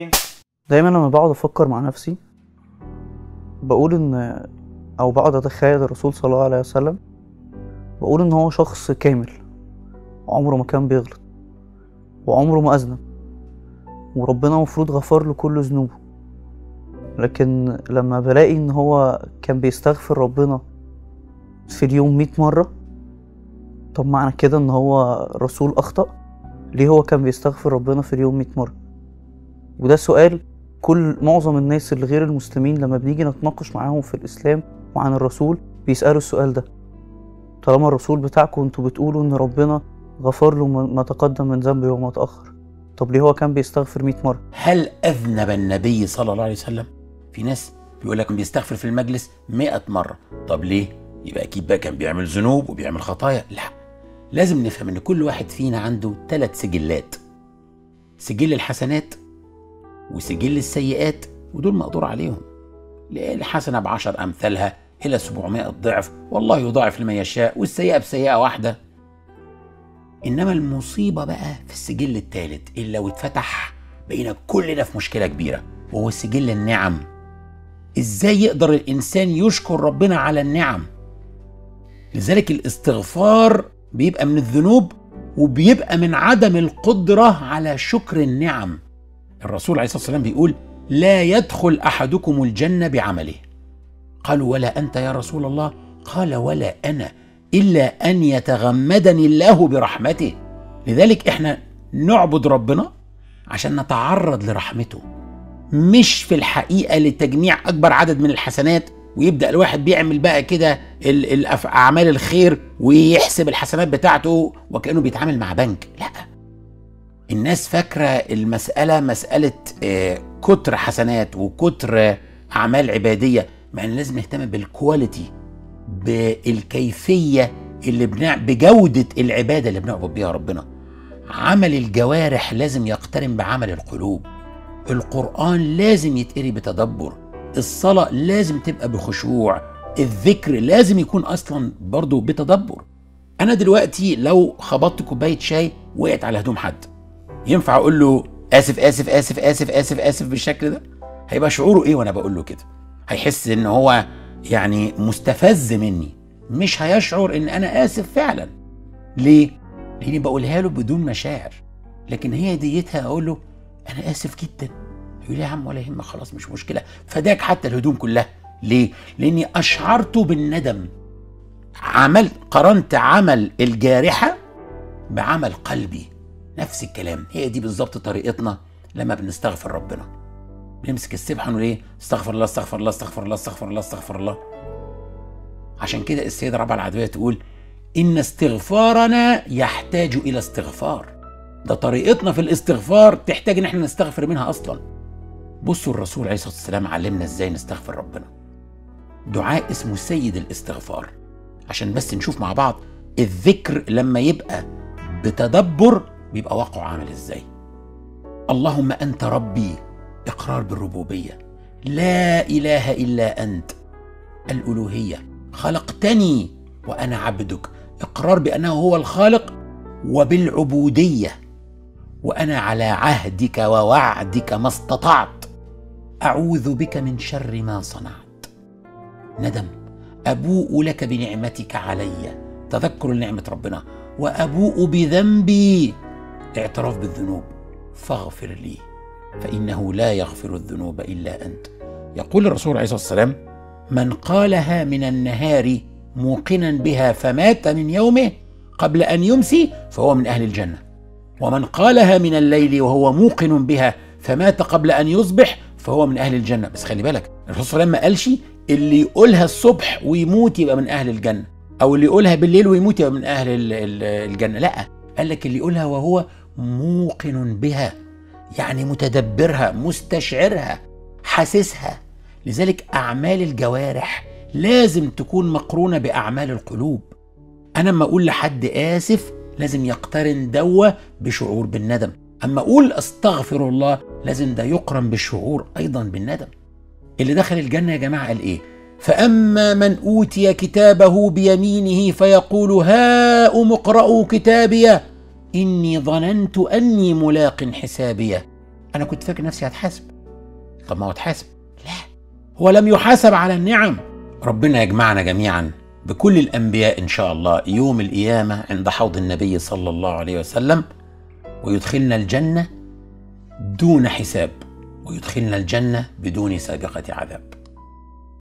دايما لما بقعد افكر مع نفسي بقول ان او بقعد اتخيل الرسول صلى الله عليه وسلم بقول ان هو شخص كامل عمره ما كان بيغلط وعمره ما اذنب وربنا المفروض غفر له كل ذنوبه لكن لما بلاقي ان هو كان بيستغفر ربنا في اليوم مئة مرة طب معنى كده ان هو الرسول اخطأ ليه هو كان بيستغفر ربنا في اليوم مئة مرة وده سؤال كل معظم الناس اللي غير المسلمين لما بنيجي نتناقش معاهم في الإسلام وعن الرسول بيسألوا السؤال ده طالما الرسول بتاعكم انتوا بتقولوا ان ربنا غفر له ما تقدم من ذنبه وما تأخر طب ليه هو كان بيستغفر 100 مرة هل أذنب النبي صلى الله عليه وسلم؟ في ناس بيقول لك بيستغفر في المجلس 100 مرة طب ليه؟ يبقى أكيد بقى كان بيعمل ذنوب وبيعمل خطايا لا لازم نفهم ان كل واحد فينا عنده ثلاث سجلات سجل الحسنات وسجل السيئات ودول مقدور عليهم الحسنة بعشر أمثالها إلى 700 ضعف والله يضاعف لمن يشاء والسيئة بسيئة واحدة إنما المصيبة بقى في السجل الثالث اللي لو اتفتح بقينا كلنا في مشكلة كبيرة وهو سجل النعم إزاي يقدر الإنسان يشكر ربنا على النعم لذلك الاستغفار بيبقى من الذنوب وبيبقى من عدم القدرة على شكر النعم الرسول عليه الصلاة والسلام بيقول لا يدخل أحدكم الجنة بعمله قالوا ولا أنت يا رسول الله قال ولا أنا إلا أن يتغمدني الله برحمته لذلك إحنا نعبد ربنا عشان نتعرض لرحمته مش في الحقيقة لتجميع أكبر عدد من الحسنات ويبدأ الواحد بيعمل بقى كده أعمال الخير ويحسب الحسنات بتاعته وكأنه بيتعامل مع بنك لا الناس فاكرة المسألة مسألة كتر حسنات وكتر أعمال عبادية مع أن لازم نهتم بالكواليتي بالكيفية اللي بنع... بجودة العبادة اللي بنعبد بيها ربنا عمل الجوارح لازم يقترن بعمل القلوب القرآن لازم يتقري بتدبر الصلاة لازم تبقى بخشوع الذكر لازم يكون أصلا برضو بتدبر أنا دلوقتي لو خبطت كوباية شاي وقعت على هدوم حد ينفع أقول له آسف آسف آسف آسف آسف آسف بالشكل ده هيبقى شعوره إيه وأنا بقول له كده هيحس إن هو يعني مستفز مني مش هيشعر ان انا اسف فعلا ليه لاني بقولها له بدون مشاعر لكن هي ديتها اقول له انا اسف جدا يقول لي يا عم ولا يهمك خلاص مش مشكله فداك حتى الهدوم كلها ليه لاني اشعرته بالندم عملت قرنت عمل الجارحه بعمل قلبي نفس الكلام هي دي بالظبط طريقتنا لما بنستغفر ربنا نمسك السبحه ونقول ايه استغفر الله استغفر الله استغفر الله استغفر الله استغفر الله عشان كده السيده ربيعه العدويه تقول ان استغفارنا يحتاج الى استغفار ده طريقتنا في الاستغفار تحتاج ان احنا نستغفر منها اصلا بصوا الرسول عليه الصلاه والسلام علمنا ازاي نستغفر ربنا دعاء اسمه سيد الاستغفار عشان بس نشوف مع بعض الذكر لما يبقى بتدبر بيبقى واقعه عامل ازاي اللهم انت ربي اقرار بالربوبيه لا اله الا انت الالوهيه خلقتني وانا عبدك اقرار بانه هو الخالق وبالعبوديه وانا على عهدك ووعدك ما استطعت اعوذ بك من شر ما صنعت ندم ابوء لك بنعمتك علي تذكر نعمه ربنا وابوء بذنبي اعتراف بالذنوب فاغفر لي فانه لا يغفر الذنوب الا انت يقول الرسول عليه الصلاه والسلام من قالها من النهار موقنا بها فمات من يومه قبل ان يمسي فهو من اهل الجنه ومن قالها من الليل وهو موقن بها فمات قبل ان يصبح فهو من اهل الجنه بس خلي بالك الرسول صلى الله عليه وسلم ما قالش اللي يقولها الصبح ويموت يبقى من اهل الجنه او اللي يقولها بالليل ويموت يبقى من اهل الجنه لا قال لك اللي يقولها وهو موقن بها يعني متدبرها مستشعرها حاسسها لذلك اعمال الجوارح لازم تكون مقرونه باعمال القلوب انا اما اقول لحد اسف لازم يقترن دوا بشعور بالندم اما اقول استغفر الله لازم ده يقرن بالشعور ايضا بالندم اللي دخل الجنه يا جماعه قال ايه فاما من اوتي كتابه بيمينه فيقول هاؤم اقرءوا كتابيه اني ظننت اني ملاق حسابيه انا كنت فاكر نفسي هتحاسب طب ما هو اتحاسب لا هو لم يحاسب على النعم ربنا يجمعنا جميعا بكل الانبياء ان شاء الله يوم القيامه عند حوض النبي صلى الله عليه وسلم ويدخلنا الجنه دون حساب ويدخلنا الجنه بدون سابقه عذاب